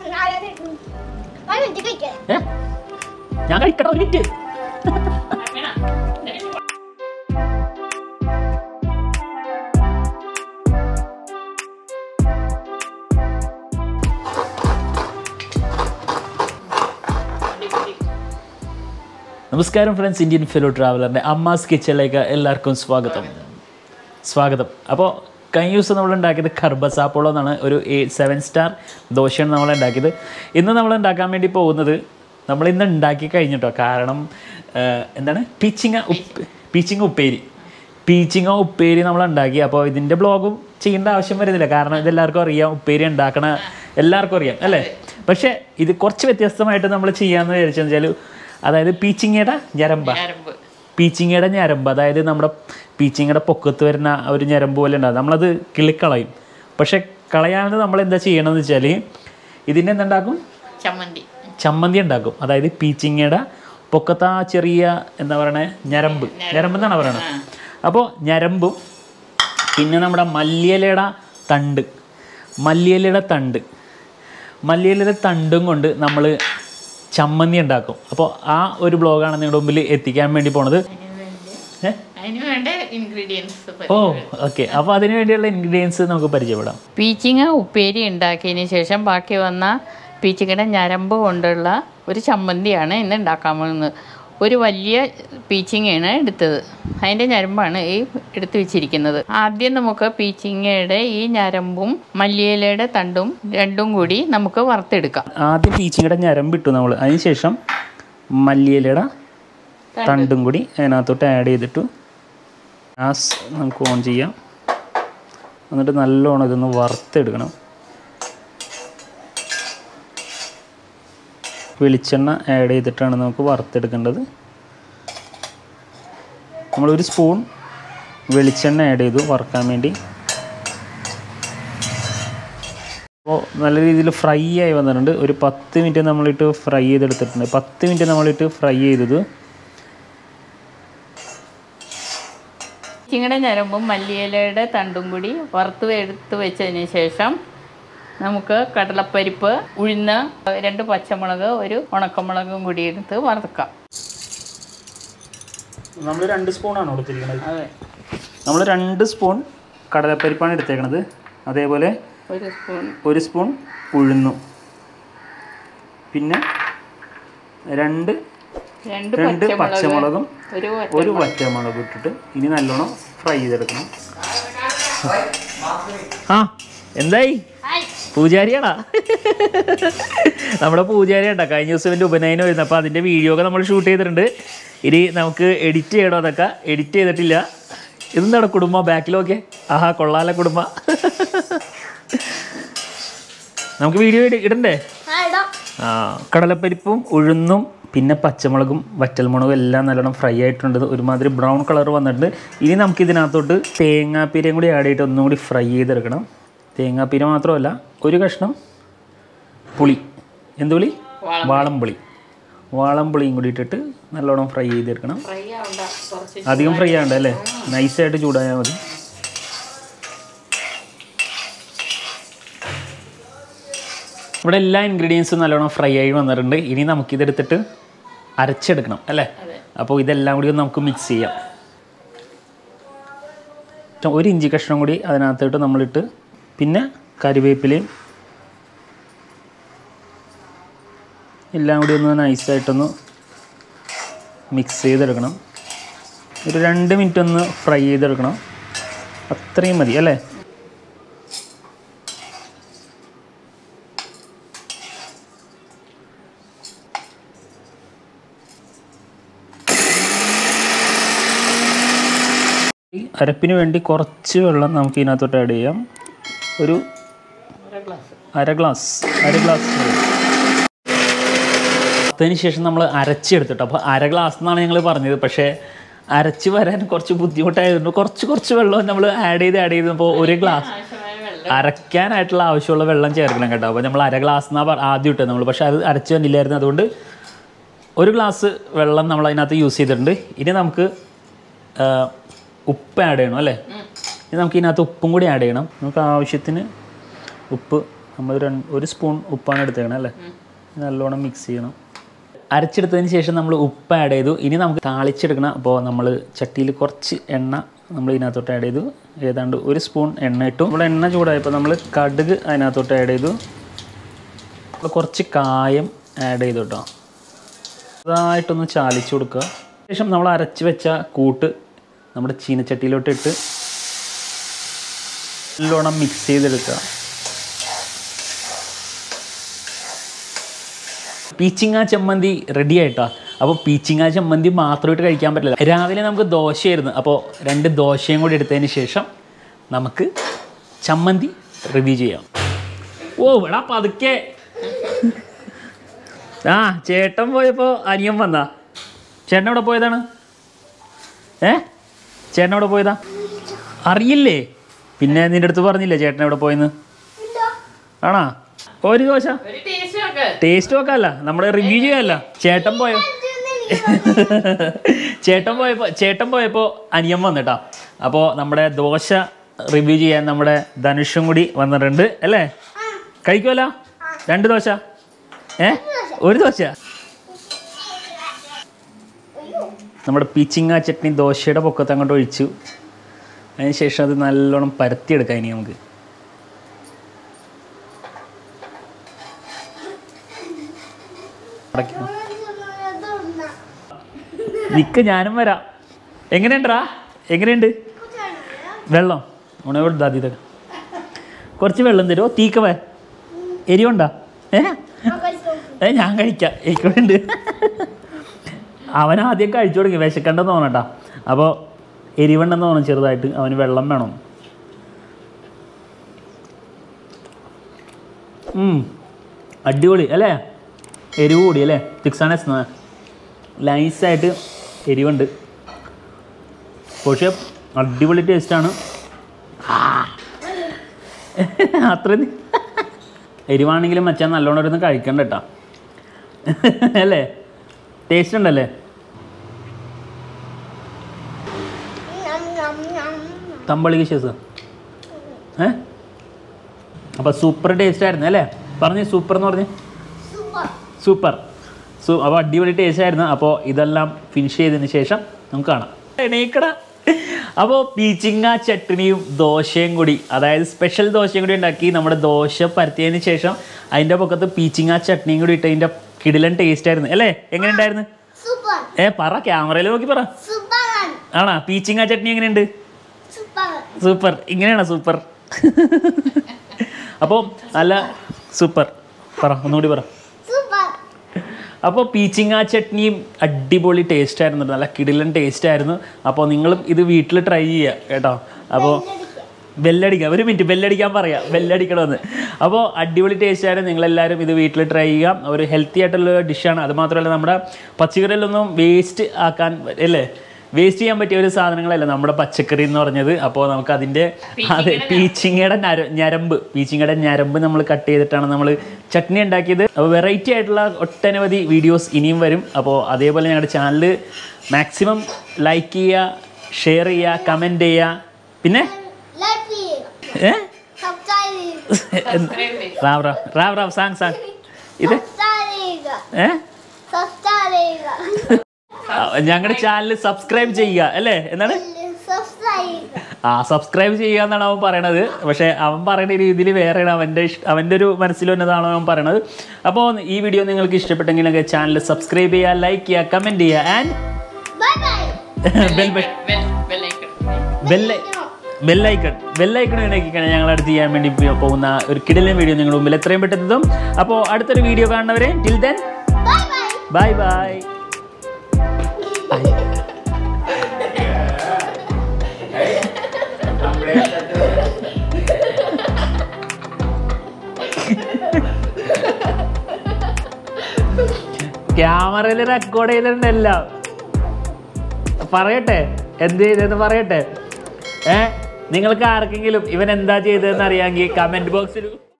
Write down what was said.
ഏ ഞാൻ കഴിക്കട്ടെ ഒരു മിനിറ്റ് നമസ്കാരം ഫ്രണ്ട്സ് ഇന്ത്യൻ ഫെലോ ട്രാവലറിൻ്റെ അമ്മാസ് കിച്ചണിലേക്ക് എല്ലാവർക്കും സ്വാഗതം സ്വാഗതം അപ്പോൾ കഴിഞ്ഞ ദിവസം നമ്മൾ ഉണ്ടാക്കിയത് കർബസാപ്പോളോ എന്നാണ് ഒരു സെവൻ സ്റ്റാർ ദോശയാണ് നമ്മൾ ഉണ്ടാക്കിയത് ഇന്ന് നമ്മൾ ഉണ്ടാക്കാൻ വേണ്ടി പോകുന്നത് നമ്മൾ ഇന്ന് ഉണ്ടാക്കി കഴിഞ്ഞിട്ടോ കാരണം ആ, എന്താണ് പീച്ചിങ്ങ ഉപ്പ് പീച്ചിങ്ങ ഉപ്പേരി പീച്ചിങ്ങ ഉപ്പേരി നമ്മൾ ഉണ്ടാക്കി അപ്പോൾ ഇതിൻ്റെ ബ്ലോഗും ചെയ്യേണ്ട ആവശ്യം വരുന്നില്ല കാരണം ഇതെല്ലാവർക്കും അറിയാം ഉപ്പേരി ഉണ്ടാക്കണ എല്ലാവർക്കും അറിയാം അല്ലേ പക്ഷേ ഇത് കുറച്ച് വ്യത്യസ്തമായിട്ട് നമ്മൾ ചെയ്യാമെന്ന് വിചാരിച്ചെന്ന് വെച്ചാൽ അതായത് പീച്ചിങ്ങയുടെ ഞരമ്പ പീച്ചിങ്ങയുടെ ഞരമ്പ് അതായത് നമ്മുടെ പീച്ചിങ്ങയുടെ പൊക്കത്ത് വരുന്ന ഒരു ഞരമ്പ് പോലെ ഉണ്ടാകും നമ്മളത് കിളിക്കളയും പക്ഷെ കളയാണ്ട് നമ്മൾ എന്താ ചെയ്യണമെന്ന് വെച്ചാൽ ഇതിൻ്റെ എന്തുണ്ടാക്കും ചമ്മന്തി ചമ്മന്തി ഉണ്ടാക്കും അതായത് പീച്ചിങ്ങയുടെ പൊക്കത്ത് ആ ചെറിയ എന്താ പറയണേ ഞരമ്പ് ഞരമ്പ് എന്നാണ് പറയണത് അപ്പോൾ ഞരമ്പും പിന്നെ നമ്മുടെ മല്ലിയിലയുടെ തണ്ട് മല്ലിയിലയുടെ തണ്ട് മല്ലിയിലയുടെ തണ്ടും കൊണ്ട് നമ്മൾ ചമ്മന്തി ഉണ്ടാക്കും അപ്പോൾ ആ ഒരു ബ്ലോഗാണ് നിങ്ങളുടെ മുമ്പിൽ എത്തിക്കാൻ വേണ്ടി പോണത് ഏ അതിന് വേണ്ട ഇൻഗ്രീഡിയൻസ് ഓ ഓക്കെ അപ്പോൾ അതിന് വേണ്ടിയുള്ള ഇൻഗ്രീഡിയൻസ് നമുക്ക് പരിചയപ്പെടാം പീച്ചിങ്ങ ഉപ്പേരി ഉണ്ടാക്കിയതിന് ശേഷം ബാക്കി വന്ന പീച്ചിങ്ങയുടെ ഞരമ്പ് കൊണ്ടുള്ള ഒരു ചമ്മന്തിയാണ് ഇന്ന് ഉണ്ടാക്കാൻ പോകുന്നത് ഒരു വലിയ പീച്ചിങ്ങയാണ് എടുത്തത് അതിൻ്റെ ഞരമ്പാണ് ഈ എടുത്തു വെച്ചിരിക്കുന്നത് ആദ്യം നമുക്ക് പീച്ചിങ്ങയുടെ ഈ ഞരമ്പും മല്ലിയിലയുടെ തണ്ടും രണ്ടും കൂടി നമുക്ക് വറുത്തെടുക്കാം ആദ്യം പീച്ചിങ്ങയുടെ ഞരമ്പ് ഇട്ടു നമ്മൾ അതിനുശേഷം മല്ലിയിലയുടെ തണ്ടും കൂടി അതിനകത്തോട്ട് ആഡ് ചെയ്തിട്ടു ഗ്യാസ് നമുക്ക് ഓൺ ചെയ്യാം എന്നിട്ട് നല്ലോണം ഇതൊന്ന് വറുത്തെടുക്കണം വെളിച്ചെണ്ണ ആഡ് ചെയ്തിട്ടാണ് നമുക്ക് വറുത്തെടുക്കേണ്ടത് നമ്മളൊരു സ്പൂൺ വെളിച്ചെണ്ണ ആഡ് ചെയ്തു വറുക്കാൻ വേണ്ടി അപ്പോൾ നല്ല രീതിയിൽ ഫ്രൈ ആയി വന്നിട്ടുണ്ട് ഒരു പത്ത് മിനിറ്റ് നമ്മളിട്ട് ഫ്രൈ ചെയ്തെടുത്തിട്ടുണ്ട് പത്ത് മിനിറ്റ് നമ്മളിട്ട് ഫ്രൈ ചെയ്തത് ചിങ്ങടെ ഞരമ്പും മല്ലിയിലയുടെ തണ്ടും കൂടി വറുത്ത് എടുത്ത് വെച്ചതിന് ശേഷം നമുക്ക് കടലപ്പരിപ്പ് ഉഴുന്ന് രണ്ട് പച്ചമുളക് ഒരു ഉണക്കമുളകും കൂടി എടുത്ത് വറുക്കാം നമ്മൾ രണ്ട് സ്പൂണാണ് കൊടുത്തിരിക്കുന്നത് അതെ നമ്മൾ രണ്ട് സ്പൂൺ കടലപ്പരിപ്പാണ് എടുത്തേക്കണത് അതേപോലെ ഒരു സ്പൂൺ ഒരു സ്പൂൺ ഉഴുന്നും പിന്നെ രണ്ട് രണ്ട് രണ്ട് പച്ചമുളക് പച്ചമുളകും ഒരു വറ്റ- ഒരു വറ്റമുളക് ഇട്ടിട്ട് ഇനി നല്ലോണം ഫ്രൈ ചെയ്തെടുക്കണം ആ എന്തായി പൂജാരിയാടാ നമ്മുടെ പൂജാരിയാണ്ടാ കഴിഞ്ഞ ദിവസം എൻ്റെ ഉപനയനം വരുന്നത് അപ്പോൾ അതിൻ്റെ വീഡിയോ ഒക്കെ നമ്മൾ ഷൂട്ട് ചെയ്തിട്ടുണ്ട് ഇനി നമുക്ക് എഡിറ്റ് ചെയ്യണം അതൊക്കെ എഡിറ്റ് ചെയ്തിട്ടില്ല ഇതെന്താണ് കുടുംബം ബാക്കിലൊക്കെ ആഹാ കൊള്ളാല കുടുംബ നമുക്ക് വീഡിയോ ഇടണ്ടേ ആ കടലപ്പരിപ്പും ഉഴുന്നും പിന്നെ പച്ചമുളകും വറ്റൽമുളകും എല്ലാം നല്ലോണം ഫ്രൈ ആയിട്ടുണ്ട് ഒരുമാതിരി ബ്രൗൺ കളർ വന്നിട്ടുണ്ട് ഇനി നമുക്ക് ഇതിനകത്തോട്ട് തേങ്ങാപ്പീരയും കൂടി ആഡ് ചെയ്തിട്ട് ഒന്നും കൂടി ഫ്രൈ ചെയ്തെടുക്കണം തേങ്ങാപ്പീര മാത്രമല്ല ഒരു കഷ്ണം പുളി എന്ത് പുളി വാളംപുളി വാളംപുളിയും കൂടി ഇട്ടിട്ട് നല്ലോണം ഫ്രൈ ചെയ്തെടുക്കണം ഫ്രൈ ആവണ്ട കുറച്ച് അധികം ഫ്രൈ ആവണ്ട അല്ലേ നൈസായിട്ട് ചൂടായാൽ മതി ഇവിടെ എല്ലാ ഇൻഗ്രീഡിയൻസും നല്ലോണം ഫ്രൈ ആയി വന്നിട്ടുണ്ട് ഇനി നമുക്കിതെടുത്തിട്ട് അരച്ചെടുക്കണം അല്ലേ അതെ. അപ്പോൾ ഇതെല്ലാം കൂടി ഒന്ന് നമുക്ക് മിക്സ് ചെയ്യാം ഏറ്റവും ഒരു ഇഞ്ചി കഷ്ണം കൂടി അതിനകത്തോട്ട് നമ്മളിട്ട് പിന്നെ കറിവേപ്പിലയും എല്ലാം കൂടി ഒന്ന് നൈസായിട്ടൊന്ന് മിക്സ് ചെയ്തെടുക്കണം ഒരു രണ്ട് മിനിറ്റ് ഒന്ന് ഫ്രൈ ചെയ്തെടുക്കണം അത്രയും മതി അല്ലേ ഈ അരപ്പിന് വേണ്ടി കുറച്ച് വെള്ളം നമുക്ക് ഇതിനകത്തോട്ട് ആഡ് ചെയ്യാം ഒരു ഒരു ഗ്ലാസ് അര ഗ്ലാസ് അര ഗ്ലാസ് വെള്ളം. അതിന് ശേഷം നമ്മൾ അരച്ചെടുത്തിട്ട് അപ്പോൾ അര ഗ്ലാസ് എന്നാണ് ഞങ്ങൾ പറഞ്ഞത് പക്ഷേ അരച്ച് വരാൻ കുറച്ച് ബുദ്ധിമുട്ടായതുകൊണ്ട് കുറച്ച് കുറച്ച് വെള്ളം നമ്മൾ ആഡ് ചെയ്ത് ആഡ് ചെയ്തപ്പോൾ ഒരു ഗ്ലാസ് ആവശ്യമായ വെള്ളം അരയ്ക്കാനായിട്ടുള്ള ആവശ്യമുള്ള വെള്ളം ചേർക്കണം കേട്ടോ അപ്പോൾ നമ്മൾ അര ഗ്ലാസ് എന്നാ ആദ്യം ഇട്ടത് നമ്മൾ പക്ഷേ അത് അരച്ച് വന്നില്ലായിരുന്നു അതുകൊണ്ട് ഒരു ഗ്ലാസ് വെള്ളം നമ്മൾ അതിനകത്ത് യൂസ് ചെയ്തിട്ടുണ്ട് ഇനി നമുക്ക് ആ, ഉപ്പ് ആഡ് ചെയ്യണം അല്ലേ ഇനി നമുക്ക് ഇതിനകത്ത് ഉപ്പും കൂടി ആഡ് ചെയ്യണം നമുക്ക് ആവശ്യത്തിന് ഉപ്പ് നമ്മൾ രണ്ട് ഒരു സ്പൂൺ ഉപ്പാണ് എടുത്തേക്കണം അല്ലേ നല്ലോണം മിക്സ് ചെയ്യണം അരച്ചെടുത്തതിന് ശേഷം നമ്മൾ ഉപ്പ് ആഡ് ചെയ്തു ഇനി നമുക്ക് താളിച്ചെടുക്കണം അപ്പോൾ നമ്മൾ ചട്ടിയിൽ കുറച്ച് എണ്ണ നമ്മൾ ഇതിനകത്തോട്ട് ആഡ് ചെയ്തു ഏതാണ്ട് ഒരു സ്പൂൺ എണ്ണ ഇട്ടു നമ്മൾ എണ്ണ ചൂടായപ്പോൾ നമ്മൾ കടുക് അതിനകത്തോട്ട് ആഡ് ചെയ്തു നമ്മൾ കുറച്ച് കായം ആഡ് ചെയ്തു കേട്ടോ ചെറുതായിട്ടൊന്ന് ചാലിച്ചു കൊടുക്കുക ശേഷം നമ്മൾ അരച്ച് വെച്ച കൂട്ട് നമ്മുടെ ചീനച്ചട്ടിയിലോട്ട് ഇട്ട് നല്ലോണം മിക്സ് ചെയ്തെടുക്കുക പീച്ചിങ്ങ ചമ്മന്തി റെഡി ആയിട്ടാ അപ്പോൾ പീച്ചിങ്ങ ചമ്മന്തി മാത്രമായിട്ട് കഴിക്കാൻ പറ്റില്ല രാവിലെ നമുക്ക് ദോശയായിരുന്നു അപ്പോൾ രണ്ട് ദോശയും കൂടി എടുത്തതിന് ശേഷം നമുക്ക് ചമ്മന്തി റിവ്യൂ ചെയ്യാം ഓ ഇവിടെ പതുക്കെ ആ ചേട്ടൻ പോയപ്പോൾ അനിയൻ വന്നാ ചേട്ടൻ എവിടെ പോയതാണ് ഏ ചേട്ടൻ എവിടെ പോയതാ അറിയില്ലേ പിന്നെ നിന്റെ അടുത്ത് പറഞ്ഞില്ലേ ചേട്ടൻ എവിടെ പോയെന്ന് ആണാ ഒരു ദോശ ഒരു ടേസ്റ്റ് നോക്ക് ടേസ്റ്റ് നോക്കാല്ല നമ്മുടെ റിവ്യൂ ചെയ്യാല്ല ചേട്ടൻ പോയോ ചേട്ടൻ പോയപ്പോൾ ചേട്ടൻ പോയപ്പോൾ അനിയൻ വന്നിട്ടാ അപ്പോൾ നമ്മുടെ ദോശ റിവ്യൂ ചെയ്യാൻ നമ്മുടെ ധനുഷും കൂടി വന്നിട്ടുണ്ട് അല്ലേ കഴിക്കുമല്ലോ രണ്ട് ദോശ ഏ ഒരു ദോശ നമ്മുടെ പിച്ചിങ്ങ ചട്നി ദോശയുടെ പൊക്കത്ത് അങ്ങോട്ട് ഒഴിച്ചു അതിന് ശേഷം അത് നല്ലോണം പരത്തിയെടുക്കാം ഇനി നമുക്ക് അടയ്ക്കണം നിക്ക് ഞാനും വരാം എങ്ങനെയുണ്ടാ എങ്ങനെയുണ്ട് വെള്ളം ഉണയോട് ദാതി ഇതൊക്കെ കുറച്ച് വെള്ളം തരുമോ തീക്കവേ എരിവുണ്ടാ ഏ ഏ ഞാൻ കഴിക്കാം എനിക്കൂടെ ഉണ്ട് അവൻ ആദ്യം കഴിച്ചു തുടങ്ങി വിശക്കണ്ടെന്ന് തോന്നട്ടാ അപ്പോൾ എരിവുണ്ടെന്ന് തോന്നും ചെറുതായിട്ട് അവന് വെള്ളം വേണം ഉം. അടിപൊളി അല്ലേ എരിവ് കൂടി അല്ലേ തിക്സാണ് നൈസായിട്ട് എരിവുണ്ട് പക്ഷേ അടിപൊളി ടേസ്റ്റാണ് അത്രയും എരിവാണെങ്കിലും മച്ചാൻ നല്ലോണം ഇരുന്ന് കഴിക്കണ്ട കേട്ടോ അല്ലേ ടേസ്റ്റ് ഉണ്ടല്ലേ തമ്പളിക്ക് ശേഷം ഏ അപ്പോൾ സൂപ്പർ ടേസ്റ്റ് ആയിരുന്നു അല്ലേ പറഞ്ഞ് സൂപ്പർ എന്ന് പറഞ്ഞ് സൂപ്പർ സൂ അപ്പോൾ അടിപൊളി ടേസ്റ്റ് ആയിരുന്നു അപ്പോൾ ഇതെല്ലാം ഫിനിഷ് ചെയ്തതിന് ശേഷം നമുക്ക് കാണാം എണീക്കട അപ്പോൾ പീച്ചിങ്ങ ചട്നിയും ദോശയും കൂടി അതായത് സ്പെഷ്യൽ ദോശയും കൂടി ഉണ്ടാക്കി നമ്മുടെ ദോശ പരത്തിയതിന് ശേഷം അതിൻ്റെ പൊക്കത്ത് പീച്ചിങ്ങ ചട്നിയും കൂടി ഇട്ട് അതിൻ്റെ കിടിലൻ ടേസ്റ്റ് ആയിരുന്നു അല്ലേ എങ്ങനെ ഉണ്ടായിരുന്നു സൂപ്പർ ഏ പറ ക്യാമറയിൽ നോക്കി പറ സൂപ്പർ ആണോ പീച്ചിങ്ങ ചട്നി എങ്ങനെയുണ്ട് സൂപ്പർ സൂപ്പർ ഇങ്ങനെയാണോ സൂപ്പർ അപ്പോൾ നല്ല സൂപ്പർ പറ ഒന്നുകൂടി പറ സൂപ്പർ അപ്പോൾ പീച്ചിങ്ങ ചട്നിയും അടിപൊളി ടേസ്റ്റ് ആയിരുന്നു നല്ല കിടിലൻ ടേസ്റ്റ് ആയിരുന്നു അപ്പോൾ നിങ്ങളും ഇത് വീട്ടിൽ ട്രൈ ചെയ്യുക കേട്ടോ അപ്പോൾ ബെല്ലടിക്കാം ഒരു മിനിറ്റ് ബെല്ലടിക്കാൻ പറയാം ബെല്ലടിക്കണമെന്ന് അപ്പോൾ അടിപൊളി ടേസ്റ്റ് ആയിരുന്നു നിങ്ങളെല്ലാവരും ഇത് വീട്ടിൽ ട്രൈ ചെയ്യാം ഒരു ഹെൽത്തി ആയിട്ടുള്ള ഡിഷാണ് അത് മാത്രമല്ല നമ്മുടെ പച്ചക്കറിയിലൊന്നും വേസ്റ്റ് ആക്കാൻ അല്ലേ വേസ്റ്റ് ചെയ്യാൻ പറ്റിയ ഒരു സാധനങ്ങളല്ല നമ്മുടെ പച്ചക്കറി എന്ന് പറഞ്ഞത് അപ്പോൾ നമുക്ക് അതിൻ്റെ അതെ പീച്ചിങ്ങയുടെ ഞര ഞരമ്പ് പീച്ചിങ്ങയുടെ ഞരമ്പ് നമ്മൾ കട്ട് ചെയ്തിട്ടാണ് നമ്മൾ ചട്നി ഉണ്ടാക്കിയത് അപ്പോൾ വെറൈറ്റി ആയിട്ടുള്ള ഒട്ടനവധി വീഡിയോസ് ഇനിയും വരും അപ്പോൾ അതേപോലെ ഞങ്ങളുടെ ചാനൽ മാക്സിമം ലൈക്ക് ചെയ്യുക ഷെയർ ചെയ്യുക കമൻറ്റ് ചെയ്യുക പിന്നെ ലൈക്ക് ചെയ്യുക ഏ സബ്സ്ക്രൈബ് ചെയ്യുക റാവ് റാവ് റാവ് റാവ് സാങ് സാങ് ഇത് സബ്സ്ക്രൈബ് ചെയ്യുക ഏ സബ്സ്ക്രൈബ് ചെയ്യുക ഞങ്ങളുടെ ചാനൽ സബ്സ്ക്രൈബ് ചെയ്യുക അല്ലേ എന്താണ് സബ്സ്ക്രൈബ് ചെയ്യുക ആ സബ്സ്ക്രൈബ് ചെയ്യുക എന്നാണ് അവൻ പറയണത് പക്ഷേ അവൻ പറയുന്ന രീതിയിൽ വേറെയാണ് അവൻ്റെ ഇഷ്ട അവൻ്റെ ഒരു മനസ്സിൽ വന്നതാണ് അവൻ പറയണത് അപ്പോൾ ഈ വീഡിയോ നിങ്ങൾക്ക് ഇഷ്ടപ്പെട്ടെങ്കിൽ ചാനൽ സബ്സ്ക്രൈബ് ചെയ്യുക ലൈക്ക് ചെയ്യുക കമൻറ്റ് ചെയ്യുക and bye bye bell bell bell icon bell icon ഉണ്ടാക്കിക്കാണ് ഞങ്ങൾ അടുത്ത് ചെയ്യാൻ വേണ്ടി പോ- പോകുന്ന ഒരു കിടലൻ വീഡിയോ നിങ്ങളുടെ മുമ്പിൽ എത്രയും പെട്ടെന്നതും അപ്പോൾ അടുത്തൊരു വീഡിയോ കാണുന്നവരെ till then bye bye bye bye ക്യാമറയിൽ റെക്കോർഡ് ചെയ്തിട്ടുണ്ടല്ലോ പറയട്ടെ എന്ത് ചെയ്തെന്ന് പറയട്ടെ ഏ നിങ്ങൾക്ക് ആർക്കെങ്കിലും ഇവൻ എന്താ ചെയ്തതെന്ന് അറിയാമെങ്കിൽ കമന്റ് ബോക്സിൽ